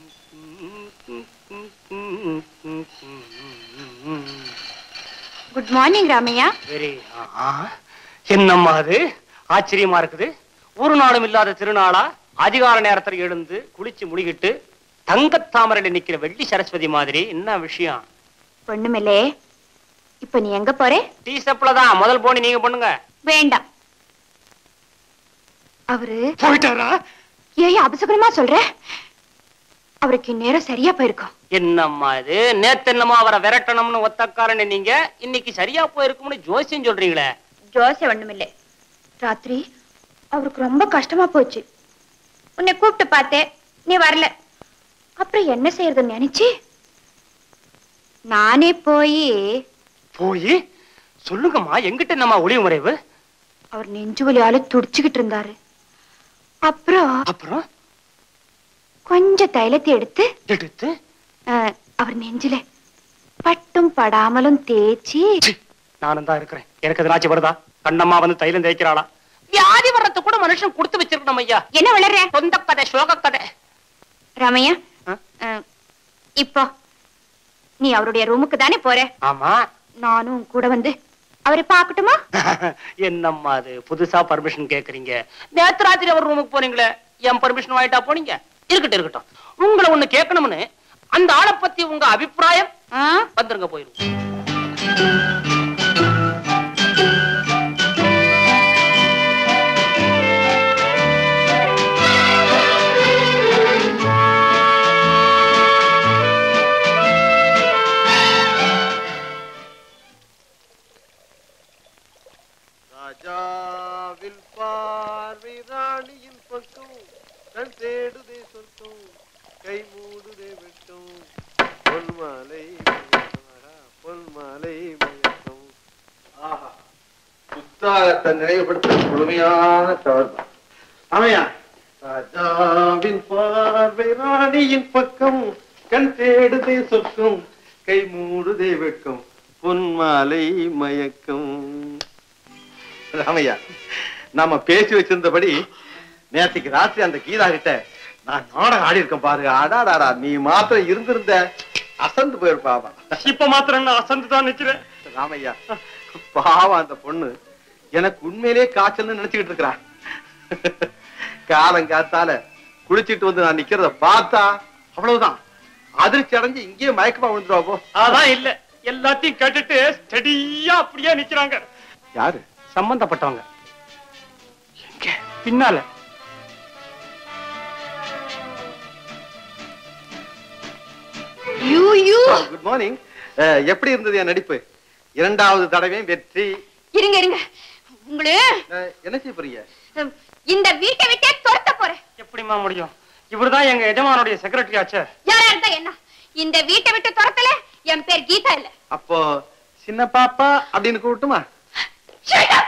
Good morning Ramaiah very என்னம்மா அது ஆச்சரியமா இருக்குது ஒரு நாளும் இல்லாத திருநாளா அதிகார நேரத்துல எழுந்து குளிச்சு முழுகிட்டு தங்கத் தாமரையில நிக்கிற வெள்ளி சரஸ்வதி மாதிரி என்ன விஷயம் பொண்ணுமில்லே இப்ப நீ எங்க போறே டீ சப்ல தான் முதல் போனி நீங்க பண்ணுங்க வேண்டாம் அவரு போயிட்டாரா ஏன் அபசகுணமா சொல்ற அவருக்கு நேரம் சரியா போயிருக்கும் என்னம்மா இது நேத்து என்னமோ அவரை விரட்டணும்னு ஒத்தக்காரன் நீங்க இன்னைக்கு சரியா போயிருக்கும்னு ஜோசியம் சொல்றீங்களே ஜோசை ஒண்ணுமில்லை ராத்திரி அவருக்கு ரொம்ப கஷ்டமா போச்சு உன்னை கூப்பிட்டு பார்த்தேன் நீ வரல அப்புறம் என்ன செய்யறதுன்னு நினைச்சு நானே போய் போய் சொல்லுங்கம்மா எங்கிட்ட என்னம்மா ஒளிவு மறைவு அவர் நெஞ்சு வலியால துடிச்சுக்கிட்டு இருந்தாரு அப்புறம் அப்புறம் கொஞ்சம் தைலத்தை எடுத்து எடுத்து அஹ், அவர் நெஞ்சில பட்டும் படாமலும் தேய்ச்சி நானும் தான் இருக்கிறேன் எனக்கு எதனாச்சும் வருதா கண்ணம்மா வந்து தைலம் தேய்க்கிறாளா வியாதி வர்றது கூட மனுஷன் கொடுத்து வச்சிருக்கணும் ஐயா என்ன வளர்ற சொந்த கதை சோக கதை ராமையா ஆ? அஹ், இப்போ நீ அவருடைய ரூமுக்கு தானே போற ஆமா நானும் உன் கூட வந்து அவரை பார்க்கட்டுமா என்னம்மா அது புதுசா பர்மிஷன் கேக்குறீங்க நேத்து ராத்திரி அவர் ரூமுக்கு போனீங்களே என் பர்மிஷன் வாங்கிட்டா போனீங்க இருக்கட்டும் இருக்கட்டும் உங்களை ஒண்ணு கேட்கணும்னு அந்த ஆளை பத்தி உங்க அபிப்பிராயம் ஆ? வந்துருங்க போயிரும் ராஜாவில் பார்வை ராணியின் பக்கம் கண் தேடுதே சொர்க்கம் கை மூடுதே வெட்டம் பொன்மாலை மயக்கமாடா, பொன்மாலை மயக்கம் ஆஹா புத்தாகத்தை நினைவுபடுத்த முழுமையான தவறு அமையா ராஜாவின் பார்வை ராணியின் பக்கம் கண் தேடுதே சொர்க்கம் கை மூடுதே வெட்கம் பொன்மாலை மயக்கம் ராமையா நாம பேசி வச்சிருந்தபடி நேற்றுக்கு ராத்திரி அந்த கீதா கிட்ட நான் நாடகம் ஆடி இருக்கேன் பாரு அடாடாடா நீ மாத்திரம் இருந்திருந்த அசந்து போயிருப்பாவா இப்ப மாத்திரம் நான் அசந்து தான் நிக்கிறேன் ராமையா பாவம் அந்த பொண்ணு எனக்கு உண்மையிலே காய்ச்சல்னு நினைச்சுக்கிட்டு இருக்கிறா காலங்காத்தால குளிச்சிட்டு வந்து நான் நிக்கிறத பார்த்தா அவ்வளவுதான் அதிர்ச்சி அடைஞ்சு இங்கேயே மயக்கமா விழுந்துருவா போ அதான் இல்ல எல்லாத்தையும் கேட்டுட்டு ஸ்டடியா அப்படியே நிக்கிறாங்க யாரு சம்பந்தப்பட்டவங்க எங்க பின்னால யூ யூ குட் மார்னிங் எப்படி இருந்தது என் நடிப்பு இரண்டாவது தடவையும் வெற்றி இருங்க இருங்க உங்களு அஹ், என்ன செய்ய போறீங்க ஹம், இந்த வீட்டை விட்டே துரத்த போறேன் எப்படிம்மா முடியும் இவர்தான் எங்க எஜமானுடைய செக்ரட்டரி ஆச்சே யாரா இருந்தா என்ன இந்த வீட்டை விட்டு துரத்தல என் பேர் கீதா இல்ல அப்போ சின்ன பாப்பா அப்படின்னு கூப்பிட்டுமா Shut up!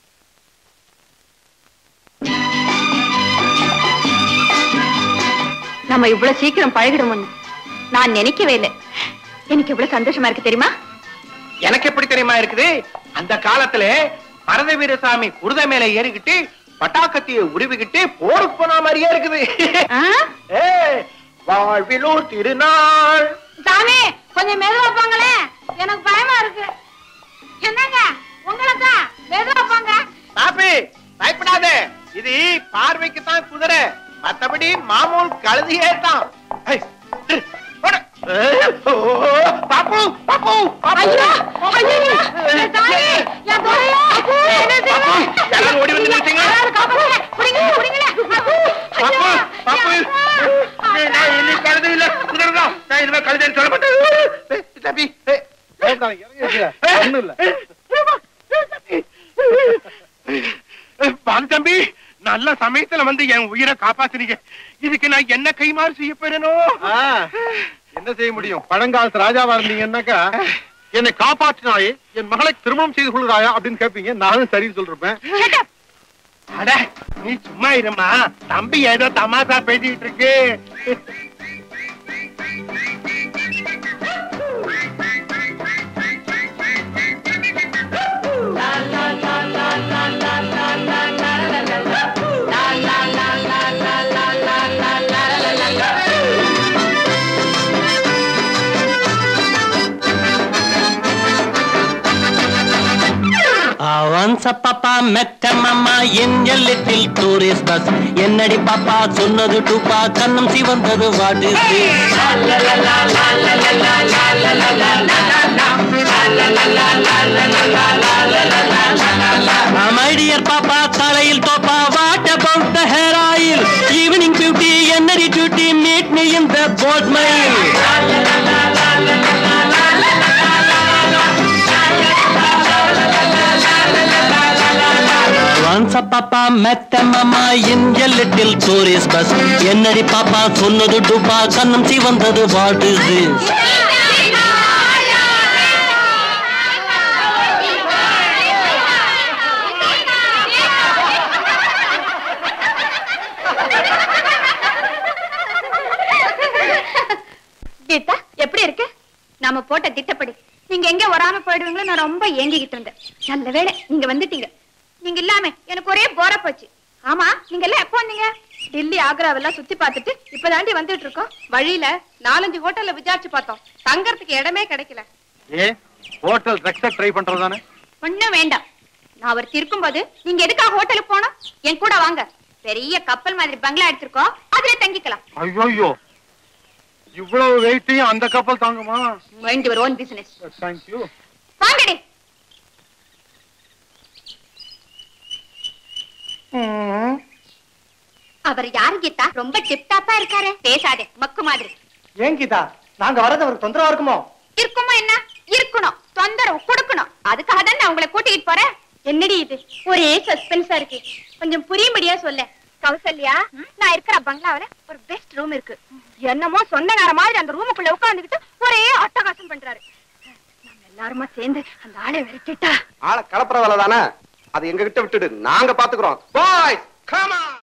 நம்ம இவ்வளவு சீக்கிரம் பழகிடுவோம்னு நான் நினைக்கவே இல்லை எனக்கு இவ்வளவு சந்தோஷமா இருக்கு தெரியுமா எனக்கு எப்படி தெரியுமா இருக்குது அந்த காலத்துல பரத வீரசாமி குருத மேல ஏறிக்கிட்டு பட்டாக்கத்திய உருவிக்கிட்டு போருக்கு போன மாதிரியே இருக்குது ஆ? ஏய், வாழ்விலூர் திருநாள் சாமி கொஞ்சம் மெதுவா போங்களே எனக்கு பயமா இருக்கு என்னங்க உங்களுக்கு மெதுவா போங்க பாப்பி பயப்படாத இது பார்வைக்கு தான் குதிரை மத்தபடி மாமூல் கழுதியே தான் ஏய், இரு, போடு. ஏய், ஓ, பாப்பு பாப்பு பாப்பு. ஐயோ ஐயோ என் தாலி என் தாலி என்ன செய்வேன் எல்லாரும் ஓடி வந்து நிறுத்துங்க. யாராவது காப்பாத்துங்க புடிங்க புடிங்களே பாப்பு பாப்பு ஏய், நான் இனி கழுதை இல்ல குதிரை தான் நான் இனிமே கழுதைன்னு சொல்ல மாட்டேன் ஏய், தம்பி ஏய், ஒண்ணும் இல்ல பாலு தம்பி நல்ல சமயத்துல வந்து என் உயிரை காப்பாத்துறீங்க இதுக்கு நான் என்ன கைமாறு செய்ய போறேனோ ஆ, என்ன செய்ய முடியும் பழங்காலத்து ராஜாவா இருந்தீங்கன்னாக்கா என்னை காப்பாற்றினாயே என் மகளை திருமணம் செய்து கொள்கிறாயா அப்படின்னு கேட்பீங்க நானும் சரின்னு சொல்லிருப்பேன் அட நீ சும்மா இருமா தம்பி ஏதோ தமாசா பேசிட்டு இருக்கு ஆ Once a papa met a mama in a little tourist bus. என்னடி பாப்பா சொன்னது டூப்பா கண்ணம் சிவந்தது வாட் இஸ் மை டியர் பாப்பா தலையில் தோப்பா what about the hair oil evening beauty என்னடி duty meet me in the boat mile Once a papa met a mama in a little tourist bus. என்னடி பாப்பா சொன்னது டூப்பா கண்ணம் சிவந்தது வாட் இஸ் திஸ் கீதா எப்படி இருக்கு நாம போட்ட திட்டப்படி நீங்க எங்க வராம போயிடுவீங்களோ நான் ரொம்ப ஏங்கிக்கிட்டு இருந்தேன் நல்ல வேளை நீங்க வந்துட்டீங்க நீங்க இல்லாம எனக்கு ஒரே போர போச்சு ஆமா நீங்க எல்லாம் எப்போ வந்தீங்க டெல்லி ஆக்ராவெல்லாம் சுத்தி பார்த்துட்டு இப்பதாண்டி வந்துட்டு இருக்கோம் வழியில நாலஞ்சு ஹோட்டல்ல விசாரிச்சு பார்த்தோம் தங்கறதுக்கு இடமே கிடைக்கல ஏ ஹோட்டல் ட்ரக்ஸ ட்ரை பண்றதானே ஒண்ணும் வேண்டாம் நான் அவர் இருக்கும்போது நீங்க எதுக்காக ஹோட்டலுக்கு போனோம் என் கூட வாங்க பெரிய கப்பல் மாதிரி பங்களா எடுத்திருக்கோம் அதுல தங்கிக்கலாம் ஐயோ இவ்வளவு வெயிட்டையும் அந்த கப்பல் தாங்குமா mind your own business thank you வாங்கடி அவர் யாரு கீதா ரொம்ப டிப்டாப்பா இருக்காரு பேசாதே மக்கு மாதிரி ஏன் கீதா நாங்க வரது அவருக்கு தொந்தரவா இருக்குமோ இருக்குமா என்ன இருக்கணும் தொந்தரவு கொடுக்கணும் அதுக்காக தான் நான் உங்களை கூட்டிட்டு போறேன் என்னடி இது ஒரே சஸ்பென்ஸா இருக்கு கொஞ்சம் புரியும்படியா சொல்ல கௌசல்யா நான் இருக்கிற பங்களாவில ஒரு பெஸ்ட் ரூம் இருக்கு என்னமோ சொந்தக்கார மாதிரி அந்த ரூமுக்குள்ள உட்கார்ந்துகிட்டு ஒரே அட்டகாசம் பண்றாரு நம்ம எல்லாருமா சேர்ந்து அந்த ஆளை விரட்டிட்டா ஆளை கலப்புற வேலை தானே அது எங்க கிட்ட விட்டுடு நாங்க பாத்துக்கிறோம் பாய்ஸ் கமா